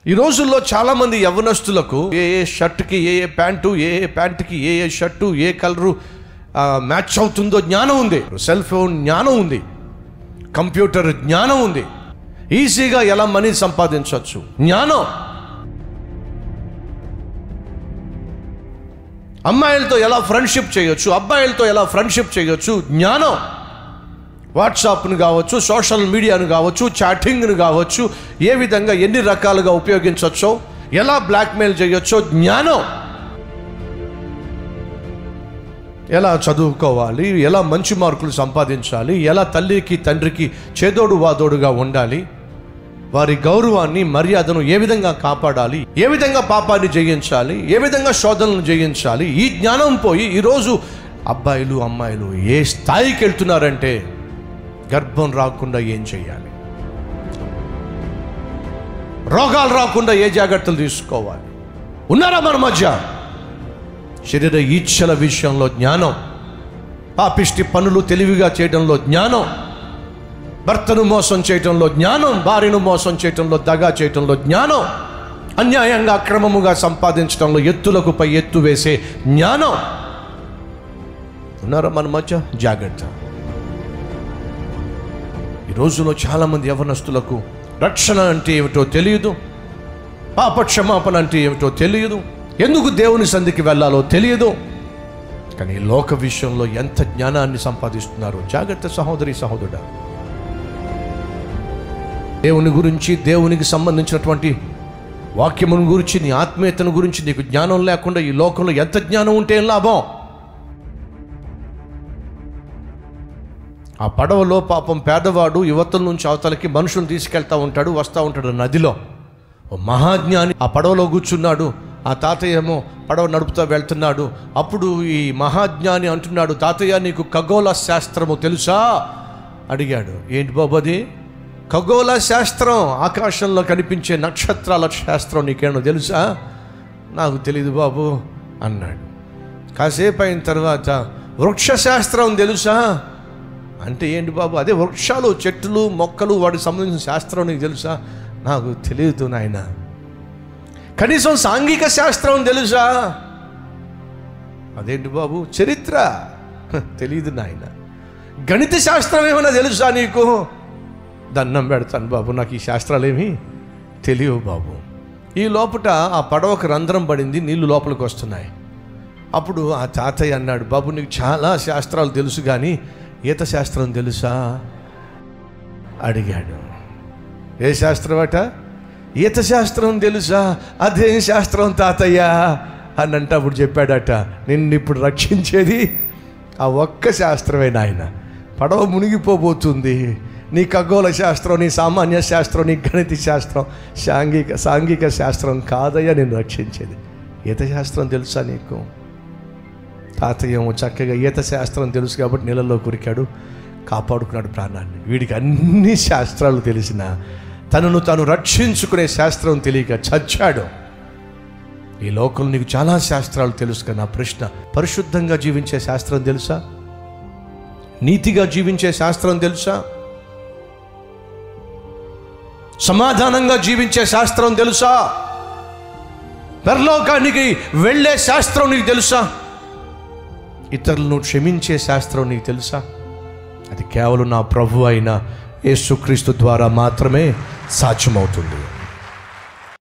ఈ రోజుల్లో చాలామంది యవ్వనస్తులకు ఏ ఏ షర్ట్కి ఏ ఏ ప్యాంటు ఏ ఏ ప్యాంటుకి ఏ ఏ షర్టు ఏ కలరు మ్యాచ్ అవుతుందో జ్ఞానం ఉంది సెల్ ఫోన్ జ్ఞానం ఉంది కంప్యూటర్ జ్ఞానం ఉంది ఈజీగా ఎలా మనీ సంపాదించవచ్చు జ్ఞానం అమ్మాయిలతో ఎలా ఫ్రెండ్షిప్ చేయొచ్చు అబ్బాయిలతో ఎలా ఫ్రెండ్షిప్ చేయొచ్చు జ్ఞానం వాట్సాప్ను కావచ్చు సోషల్ మీడియాను కావచ్చు చాటింగ్ను కావచ్చు ఏ విధంగా ఎన్ని రకాలుగా ఉపయోగించవచ్చో ఎలా బ్లాక్మెయిల్ చేయొచ్చో జ్ఞానం ఎలా చదువుకోవాలి ఎలా మంచి మార్కులు సంపాదించాలి ఎలా తల్లికి తండ్రికి చేదోడు వాదోడుగా ఉండాలి వారి గౌరవాన్ని మర్యాదను ఏ విధంగా కాపాడాలి ఏ విధంగా పాపాన్ని జయించాలి ఏ విధంగా శోధనలను జయించాలి ఈ జ్ఞానం పోయి ఈరోజు అబ్బాయిలు అమ్మాయిలు ఏ స్థాయికి వెళ్తున్నారంటే గర్భం రాకుండా ఏం చేయాలి రోగాలు రాకుండా ఏ జాగ్రత్తలు తీసుకోవాలి ఉన్నారా మన మధ్య శరీర ఈచ్ఛల విషయంలో జ్ఞానం పాపిష్టి పనులు తెలివిగా చేయడంలో జ్ఞానం భర్తను మోసం చేయటంలో జ్ఞానం భార్యను మోసం చేయటంలో దగా చేయటంలో జ్ఞానం అన్యాయంగా అక్రమముగా సంపాదించడంలో ఎత్తులకు పై ఎత్తు వేసే జ్ఞానం ఉన్నారా మన మధ్య జాగ్రత్త ఈ రోజులో చాలామంది యవనస్తులకు రక్షణ అంటే ఏమిటో తెలియదు పాప క్షమాపణ అంటే ఏమిటో తెలియదు ఎందుకు దేవుని సంధికి వెళ్ళాలో తెలియదు కానీ ఈ లోక విషయంలో ఎంత జ్ఞానాన్ని సంపాదిస్తున్నారో జాగ్రత్త సహోదరి సహోదరుడా దేవుని గురించి దేవునికి సంబంధించినటువంటి వాక్యమును గురించి నీ ఆత్మీయతను గురించి నీకు జ్ఞానం లేకుండా ఈ లోకంలో ఎంత జ్ఞానం ఉంటే ఏం లాభం ఆ పడవలో పాపం పేదవాడు యువతల నుంచి అవతలకి మనుషులను తీసుకెళ్తా ఉంటాడు వస్తూ ఉంటాడు నదిలో ఓ మహాజ్ఞాని ఆ పడవలో కూర్చున్నాడు ఆ తాతయ్య ఏమో పడవ నడుపుతూ వెళ్తున్నాడు అప్పుడు ఈ మహాజ్ఞాని అంటున్నాడు తాతయ్య నీకు ఖగోళ శాస్త్రము తెలుసా అడిగాడు ఏంటి బాబు అది ఖగోళ శాస్త్రం ఆకాశంలో కనిపించే నక్షత్రాల శాస్త్రం నీకేమో తెలుసా నాకు తెలియదు బాబు అన్నాడు కాసేపు అయిన తర్వాత వృక్ష శాస్త్రం తెలుసా అంటే ఏంటి బాబు అదే వృక్షాలు చెట్లు మొక్కలు వాటికి సంబంధించిన శాస్త్రం నీకు తెలుసా నాకు తెలియదు నాయన కనీసం సాంఘిక శాస్త్రం తెలుసా అదేంటి బాబు చరిత్ర హ, తెలియదు నాయన గణిత శాస్త్రం ఏమైనా తెలుసా నీకు దండం పెడతాను బాబు నాకు ఈ శాస్త్రాలు ఏమీ తెలియవు బాబు ఈ లోపట ఆ పడవకు రంధ్రం పడింది నీళ్లు లోపలికి వస్తున్నాయి అప్పుడు ఆ తాతయ్య అన్నాడు బాబు నీకు చాలా శాస్త్రాలు తెలుసు కానీ ఈత శాస్త్రం తెలుసా అడిగాడు ఏ శాస్త్రం అట ఈత శాస్త్రం తెలుసా అదేం శాస్త్రం తాతయ్య అని అంటే అప్పుడు చెప్పాడట నిన్ను ఇప్పుడు రక్షించేది ఆ ఒక్క శాస్త్రమే నాయన పడవ మునిగిపోబోతుంది నీ ఖగోళ శాస్త్రం నీ సామాన్య శాస్త్రం నీ గణిత శాస్త్రం సాంఘిక సాంఘిక శాస్త్రం కాదయ్యా నేను రక్షించేది ఈత శాస్త్రం తెలుసా నీకు తాతయ్య ఏమో చక్కగా ఈత శాస్త్రం తెలుసు కాబట్టి నీళ్ళలో కురికాడు కాపాడుకున్నాడు ప్రాణాన్ని వీడికి అన్ని శాస్త్రాలు తెలిసిన తనను తాను రక్షించుకునే శాస్త్రం తెలియక చచ్చాడు ఈ లోకంలో నీకు చాలా శాస్త్రాలు తెలుసు కదా నా ప్రశ్న పరిశుద్ధంగా జీవించే శాస్త్రం తెలుసా నీతిగా జీవించే శాస్త్రం తెలుసా సమాధానంగా జీవించే శాస్త్రం తెలుసా పరలోకానికి వెళ్ళే శాస్త్రం నీకు తెలుసా ఇతరులను క్షమించే శాస్త్రం నీకు తెలుసా అది కేవలం నా ప్రభు అయిన యేసుక్రీస్తు ద్వారా మాత్రమే సాధ్యమవుతుంది